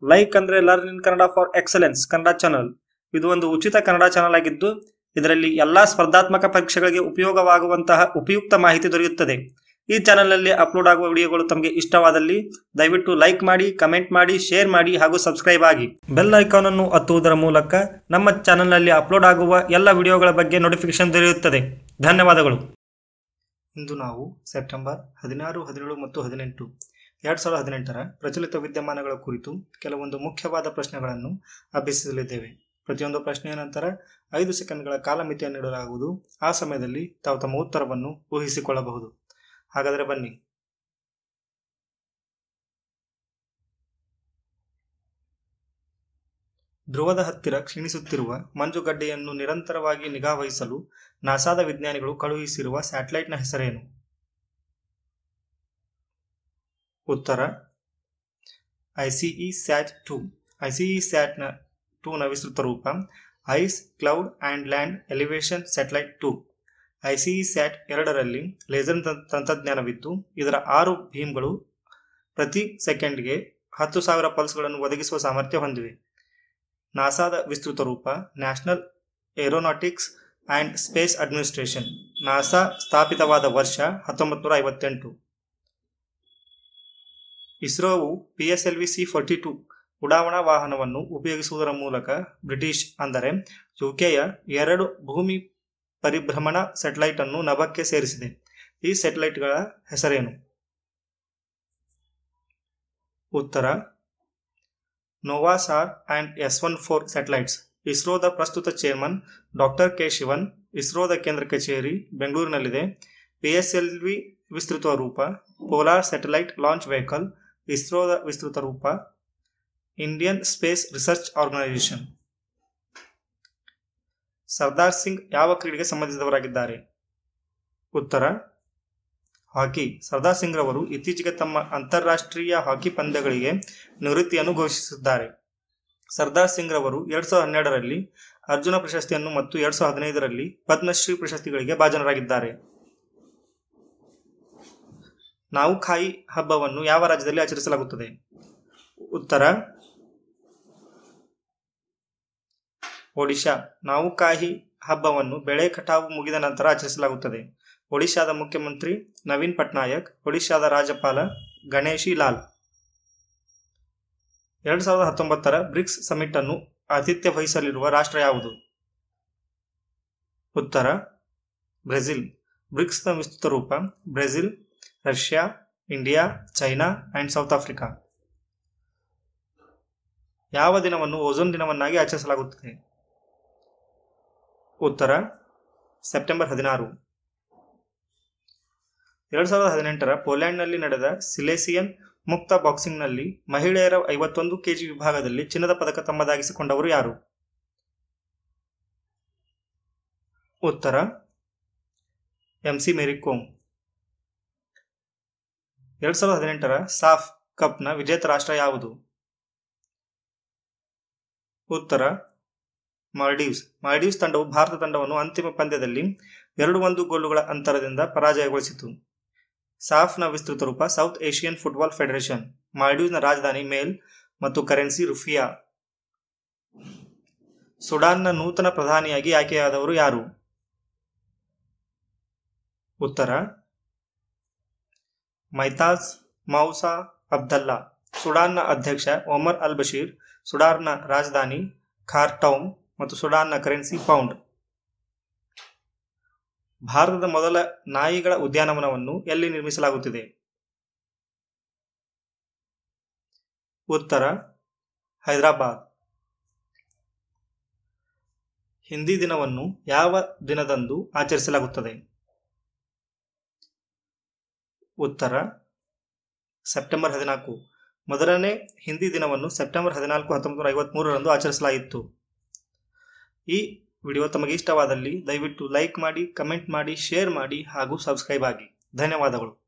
like ಅಂದ್ರೆ learn in Kannada for excellence Kannada channel ಇದು ಒಂದು ಉಚಿತ ಕನ್ನಡ ಚಾನಲ್ ಆಗಿದ್ದು ಇದರಲ್ಲಿ ಎಲ್ಲಾ ಸ್ಪರ್ಧಾತ್ಮಕ ಪರೀಕ್ಷೆಗಳಿಗೆ ಉಪಯೋಗವಾಗುವಂತಹ ಉಪಯುಕ್ತ ಮಾಹಿತಿ ದೊರೆಯುತ್ತದೆ ಈ ಚಾನಲ್ನಲ್ಲಿ ಅಪ್ಲೋಡ್ ಆಗುವ ವಿಡಿಯೋಗಳು ತಮಗೆ ಇಷ್ಟವಾದಲ್ಲಿ ದಯವಿಟ್ಟು ಲೈಕ್ ಮಾಡಿ ಕಮೆಂಟ್ ಮಾಡಿ ಶೇರ್ ಮಾಡಿ ಹಾಗೂ ಸಬ್ಸ್ಕ್ರೈಬ್ ಆಗಿ ಬೆಲ್ ಐಕಾನ್ ಅನ್ನು ಒತ್ತುವುದರ ಮೂಲಕ ನಮ್ಮ ಚಾನಲ್ನಲ್ಲಿ ಅಪ್ಲೋಡ್ ಆಗುವ ಎಲ್ಲ ವಿಡಿಯೋಗಳ ಬಗ್ಗೆ ನೋಟಿಫಿಕೇಶನ್ ದೊರೆಯುತ್ತದೆ ಧನ್ಯವಾದಗಳು ಇಂದು ನಾವು ಸೆಪ್ಟೆಂಬರ್ ಹದಿನಾರು ಹದಿನೇಳು ಮತ್ತು ಹದಿನೆಂಟು ಎರಡು ಸಾವಿರದ ಹದಿನೆಂಟರ ಪ್ರಚಲಿತ ವಿದ್ಯಮಾನಗಳ ಕುರಿತು ಕೆಲವೊಂದು ಮುಖ್ಯವಾದ ಪ್ರಶ್ನೆಗಳನ್ನು ಅಭ್ಯಸಿಸಲಿದ್ದೇವೆ ಪ್ರತಿಯೊಂದು ಪ್ರಶ್ನೆಯ ನಂತರ ಐದು ಸೆಕೆಂಡ್ಗಳ ಕಾಲಮಿತಿಯನ್ನು ನೀಡಲಾಗುವುದು ಆ ಸಮಯದಲ್ಲಿ ತಾವು ತಮ್ಮ ಉತ್ತರವನ್ನು ಊಹಿಸಿಕೊಳ್ಳಬಹುದು ಹಾಗಾದರೆ ಬನ್ನಿ ಧ್ರುವದ ಹತ್ತಿರ ಕ್ಷೀಣಿಸುತ್ತಿರುವ ಮಂಜುಗಡ್ಡೆಯನ್ನು ನಿರಂತರವಾಗಿ ನಿಗಾವಹಿಸಲು ನಾಸಾದ ವಿಜ್ಞಾನಿಗಳು ಕಳುಹಿಸಿರುವ ಸ್ಯಾಟಲೈಟ್ನ ಹೆಸರೇನು ಉತ್ತರ ಐಸಿಇ ಸ್ಯಾಟ್ ಟು ಐಸಿಇ ಸ್ಯಾಟ್ನ ಟೂನ ವಿಸ್ತೃತ ರೂಪ ice cloud and land elevation satellite two ICE sat ಎರಡರಲ್ಲಿ ಲೇಸರ್ ತಂತ್ರಜ್ಞಾನವಿದ್ದು ಇದರ ಆರು ಭೀಮ್ಗಳು ಪ್ರತಿ ಸೆಕೆಂಡ್ಗೆ ಹತ್ತು ಸಾವಿರ ಪಲ್ಸ್ಗಳನ್ನು ಒದಗಿಸುವ ಸಾಮರ್ಥ್ಯ ಹೊಂದಿವೆ ನಾಸಾದ ವಿಸ್ತೃತ ರೂಪ national aeronautics and space administration NASA ಸ್ಥಾಪಿತವಾದ ವರ್ಷ ಹತ್ತೊಂಬತ್ತು ನೂರ ಐವತ್ತೆಂಟು ಇಸ್ರೋವು P S L V C forty two ಉಡಾವಣಾ ವಾಹನವನ್ನು ಉಪಯೋಗಿಸುವುದರ ಮೂಲಕ ಬ್ರಿಟಿಷ್ ಅಂದರೆ ಯುಕೆಯ ಎರಡು ಭೂಮಿ ಪರಿಭ್ರಮಣ ಸ್ಯಾಟಲೈಟ್ ಅನ್ನು ನಭಕ್ಕೆ ಸೇರಿಸಿದೆ ಈ ಸ್ಯಾಟಲೈಟ್ಗಳ ಹೆಸರೇನು ಉತ್ತರ NovaSAR and S one four satellites ಇಸ್ರೋದ ಪ್ರಸ್ತುತ ಚೇರ್ಮನ್ ಡಾಕ್ಟರ್ ಕೆ ಶಿವನ್ ಇಸ್ರೋದ ಕೇಂದ್ರ ಕಚೇರಿ ಬೆಂಗಳೂರಿನಲ್ಲಿದೆ ಪಿ ಎಸ್ ಎಲ್ ವಿ ವಿಸ್ತೃತ ರೂಪ ಪೋಲಾರ್ ಸ್ಯಾಟಲೈಟ್ ಲಾಂಚ್ ವೆಹಿಕಲ್ ಇಸ್ರೋದ ವಿಸ್ತೃತ ರೂಪ Indian space research organisation Sardar Singh ಯಾವ ಕ್ರೀಡೆಗೆ ಸಂಬಂಧಿಸಿದವರಾಗಿದ್ದಾರೆ ಉತ್ತರ ಹಾಕಿ ಸರ್ದಾರ್ ಸಿಂಗ್ ರವರು ಇತ್ತೀಚೆಗೆ ತಮ್ಮ ಅಂತಾರಾಷ್ಟ್ರೀಯ ಹಾಕಿ ಪಂದ್ಯಗಳಿಗೆ ನಿವೃತ್ತಿಯನ್ನು ಘೋಷಿಸಿದ್ದಾರೆ ಸರ್ದಾರ್ ಸಿಂಗ್ ರವರು ಎರಡ್ ಸಾವಿರದ ಹನ್ನೆರಡರಲ್ಲಿ ಅರ್ಜುನ ಪ್ರಶಸ್ತಿಯನ್ನು ಮತ್ತು ಎರಡ್ ಸಾವಿರದ ಹದಿನೈದರಲ್ಲಿ ಪದ್ಮಶ್ರೀ ಪ್ರಶಸ್ತಿಗಳಿಗೆ ಭಾಜನರಾಗಿದ್ದಾರೆ ನಾವು ಖಾಯಿ ಹಬ್ಬವನ್ನು ಯಾವ ರಾಜ್ಯದಲ್ಲಿ ಆಚರಿಸಲಾಗುತ್ತದೆ ಉತ್ತರ ಒಡಿಶಾ ನಾವು ಕಾಹಿ ಹಬ್ಬವನ್ನು ಬೆಳೆ ಕಟಾವು ಮುಗಿದ ನಂತರ ಆಚರಿಸಲಾಗುತ್ತದೆ ಒಡಿಶಾದ ಮುಖ್ಯಮಂತ್ರಿ ನವೀನ್ ಪಟ್ನಾಯಕ್ ಒಡಿಶಾದ ರಾಜ್ಯಪಾಲ ಗಣೇಶಿ ಲಾಲ್ ಎರಡು ಸಾವಿರದ ಹತ್ತೊಂಬತ್ತರ ಬ್ರಿಕ್ಸ್ ಸಮಿಟ್ ಅನ್ನು ಆತಿಥ್ಯ ವಹಿಸಲಿರುವ ರಾಷ್ಟ್ರ ಯಾವುದು ಉತ್ತರ ಬ್ರೆಜಿಲ್ ಬ್ರಿಕ್ಸ್ನ ವಿಸ್ತೃತ ರೂಪ Brazil Russia India China and South Africa ಯಾವ ದಿನವನ್ನು ಓಝೋನ್ ದಿನವನ್ನಾಗಿ ಆಚರಿಸಲಾಗುತ್ತದೆ ಉತ್ತರ ಸೆಪ್ಟೆಂಬರ್ ಹದಿನಾರು ಎರಡ್ ಸಾವಿರದ ಹದಿನೆಂಟರ ಪೋಲ್ಯಾಂಡ್ನಲ್ಲಿ ನಡೆದ ಸಿಲೇಸಿಯನ್ ಮುಕ್ತ ಬಾಕ್ಸಿಂಗ್ನಲ್ಲಿ ಮಹಿಳೆಯರ ಐವತ್ತೊಂದು ಕೆಜಿ ವಿಭಾಗದಲ್ಲಿ ಚಿನ್ನದ ಪದಕ ತಮ್ಮದಾಗಿಸಿಕೊಂಡವರು ಯಾರು ಉತ್ತರ ಎಂಸಿ ಮೇರಿಕೋಮ್ ಎರಡ್ ಸಾವಿರದ ಹದಿನೆಂಟರ ಸಾಫ್ ಕಪ್ನ ವಿಜೇತ ರಾಷ್ಟ್ರ ಯಾವುದು ಉತ್ತರ ಮಾಲ್ಡೀವ್ಸ್ ಮಾಲ್ಡೀವ್ಸ್ ತಂಡವು ಭಾರತ ತಂಡವನ್ನು ಅಂತಿಮ ಪಂದ್ಯದಲ್ಲಿ ಎರಡು ಒಂದು ಗೋಲುಗಳ ಅಂತರದಿಂದ ಪರಾಜಯಗೊಳಿಸಿತು ಸಾಫ್ನ ವಿಸ್ತೃತ ರೂಪ ಸೌತ್ ಏಷಿಯನ್ ಫುಟ್ಬಾಲ್ ಫೆಡರೇಷನ್ ಮಾಲ್ಡೀವ್ಸ್ನ ರಾಜಧಾನಿ ಮೇಲ್ ಮತ್ತು ಕರೆನ್ಸಿ ರುಫಿಯಾ ಸುಡಾನ್ನ ನೂತನ ಪ್ರಧಾನಿಯಾಗಿ ಆಯ್ಕೆಯಾದವರು ಯಾರು ಉತ್ತರ ಮೈತಾಜ್ ಮೌಸಾ ಅಬ್ದಲ್ಲಾ ಸುಡಾನ್ನ ಅಧ್ಯಕ್ಷ ಒಮರ್ ಅಲ್ ಬಶೀರ್ ಸುಡಾನ್ನ ರಾಜಧಾನಿ ಖಾರ್ಟೌಮ್ ಮತ್ತು ಸುಡಾನ್ನ ಕರೆನ್ಸಿ ಪೌಂಡ್ ಭಾರತದ ಮೊದಲ ನಾಯಿಗಳ ಉದ್ಯಾನವನವನ್ನು ಎಲ್ಲಿ ನಿರ್ಮಿಸಲಾಗುತ್ತಿದೆ ಉತ್ತರ ಹೈದರಾಬಾದ್ ಹಿಂದಿ ದಿನವನ್ನು ಯಾವ ದಿನದಂದು ಆಚರಿಸಲಾಗುತ್ತದೆ ಉತ್ತರ ಸೆಪ್ಟೆಂಬರ್ ಹದಿನಾಲ್ಕು ಮೊದಲನೇ ಹಿಂದಿ ದಿನವನ್ನು ಸೆಪ್ಟೆಂಬರ್ ಹದಿನಾಲ್ಕು ಹತ್ತೊಂಬತ್ತು ನೂರ ಐವತ್ಮೂರರಂದು ಆಚರಿಸಲಾಯಿತು ಈ ವಿಡಿಯೋ ತಮಗೆ ಇಷ್ಟವಾದಲ್ಲಿ ದಯವಿಟ್ಟು ಲೈಕ್ ಮಾಡಿ ಕಮೆಂಟ್ ಮಾಡಿ ಶೇರ್ ಮಾಡಿ ಹಾಗೂ ಸಬ್ಸ್ಕ್ರೈಬ್ ಆಗಿ ಧನ್ಯವಾದಗಳು